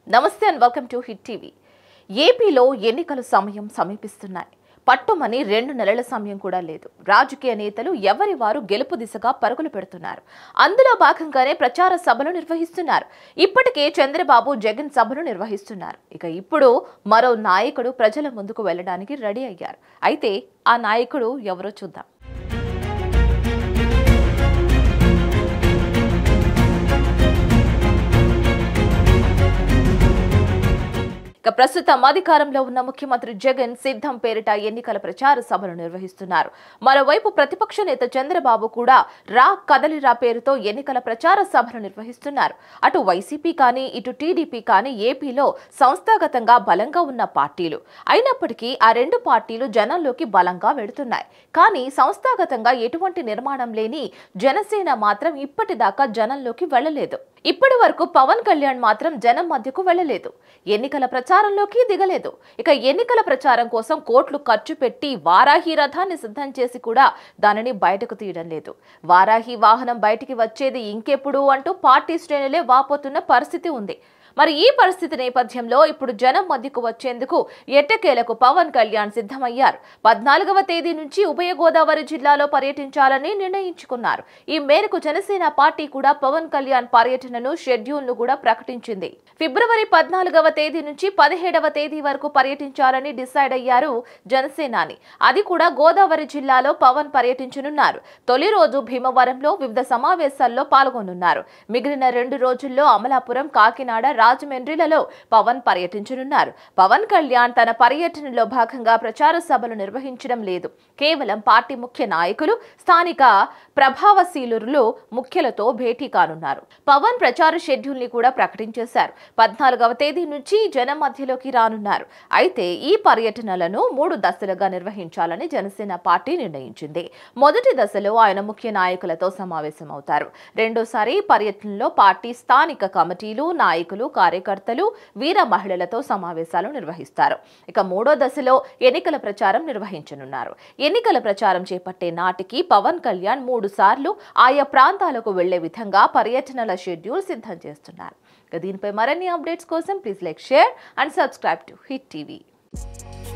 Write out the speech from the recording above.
నమస్తే and welcome to Hit TV ఏపీలో ఎన్నికల సమయం సమీపిస్తున్నాయి పట్టుమని రెండు నెలల సమయం కూడా లేదు రాజకీయ నేతలు ఎవరి వారు గెలుపు దిశగా పరుగులు పెడుతున్నారు అందులో భాగంగానే ప్రచార సభలు నిర్వహిస్తున్నారు ఇప్పటికే చంద్రబాబు జగన్ సభలు నిర్వహిస్తున్నారు ఇక ఇప్పుడు మరో నాయకుడు ప్రజల ముందుకు వెళ్ళడానికి రెడీ అయ్యారు అయితే ఆ నాయకుడు ఎవరో చూద్దాం ఇక ప్రస్తుతం అధికారంలో ఉన్న ముఖ్యమంత్రి జగన్ సిద్ధం పేరిట ఎన్నికల ప్రచార సభలు నిర్వహిస్తున్నారు మరోవైపు ప్రతిపక్ష నేత చంద్రబాబు కూడా రా కదలిరా పేరుతో ఎన్నికల ప్రచార సభలు నిర్వహిస్తున్నారు అటు వైసీపీ కానీ ఇటు టీడీపీ కానీ ఏపీలో సంస్థాగతంగా బలంగా ఉన్న పార్టీలు అయినప్పటికీ ఆ రెండు పార్టీలు జనంలోకి బలంగా వెడుతున్నాయి కానీ సంస్థాగతంగా ఎటువంటి నిర్మాణం లేని జనసేన మాత్రం ఇప్పటిదాకా జనంలోకి వెళ్ళలేదు ఇప్పటి వరకు పవన్ కళ్యాణ్ మాత్రం జనం మధ్యకు వెళ్ళలేదు ఎన్నికల ప్రచారంలోకి దిగలేదు ఇక ఎన్నికల ప్రచారం కోసం కోట్లు ఖర్చు పెట్టి వారాహి రథాన్ని సిద్ధం చేసి కూడా దానిని బయటకు తీయడం లేదు వారాహి వాహనం బయటికి వచ్చేది ఇంకెప్పుడు అంటూ పార్టీ శ్రేణులే వాపోతున్న పరిస్థితి ఉంది మరి ఈ పరిస్థితి నేపథ్యంలో ఇప్పుడు జనం మధ్యకు వచ్చేందుకు ఎట్టకేలకు పవన్ కళ్యాణ్ సిద్ధమయ్యారు పద్నాలుగవ తేదీ నుంచి ఉభయ గోదావరి జిల్లాలో పర్యటించాలని నిర్ణయించుకున్నారు ఈ మేరకు జనసేన పార్టీ కూడా పవన్ కళ్యాణ్ పర్యటనను షెడ్యూల్ ను కూడా ప్రకటించింది ఫిబ్రవరి పద్నాలుగవ తేదీ నుంచి పదిహేడవ తేదీ వరకు పర్యటించాలని డిసైడ్ అయ్యారు జనసేనాని అది కూడా గోదావరి జిల్లాలో పవన్ పర్యటించనున్నారు తొలి రోజు భీమవరంలో వివిధ సమావేశాల్లో పాల్గొనున్నారు మిగిలిన రెండు రోజుల్లో అమలాపురం కాకినాడ రాజమండ్రిలలో పవన్ పర్యటించనున్నారు పవన్ కళ్యాణ్ తన పర్యటనలో భాగంగా ప్రచార సభలు నిర్వహించడం లేదు కేవలం పార్టీ ముఖ్య నాయకులు స్థానిక ప్రభావశీలురులు ముఖ్యులతో భేటీ కానున్నారు పవన్ ప్రచార షెడ్యూల్ ని కూడా ప్రకటించేశారు పద్నాలుగవ తేదీ నుంచి జనం మధ్యలోకి రానున్నారు అయితే ఈ పర్యటనలను మూడు దశలుగా నిర్వహించాలని జనసేన పార్టీ నిర్ణయించింది మొదటి దశలో ఆయన ముఖ్య నాయకులతో సమావేశమవుతారు రెండోసారి పర్యటనలో పార్టీ స్థానిక కమిటీలు నాయకులు కార్యకర్తలు వీర మహిళలతో సమావేశాలు నిర్వహిస్తారు ఇక మూడో దశలో ఎన్నికల ప్రచారం నిర్వహించనున్నారు ఎన్నికల ప్రచారం చేపట్టే నాటికి పవన్ కళ్యాణ్ మూడు సార్లు ఆయా ప్రాంతాలకు వెళ్లే విధంగా పర్యటనల షెడ్యూల్ సిద్ధం చేస్తున్నారు ఇక దీనిపై మరిన్ని అప్డేట్స్ కోసం please like share and subscribe to Hit TV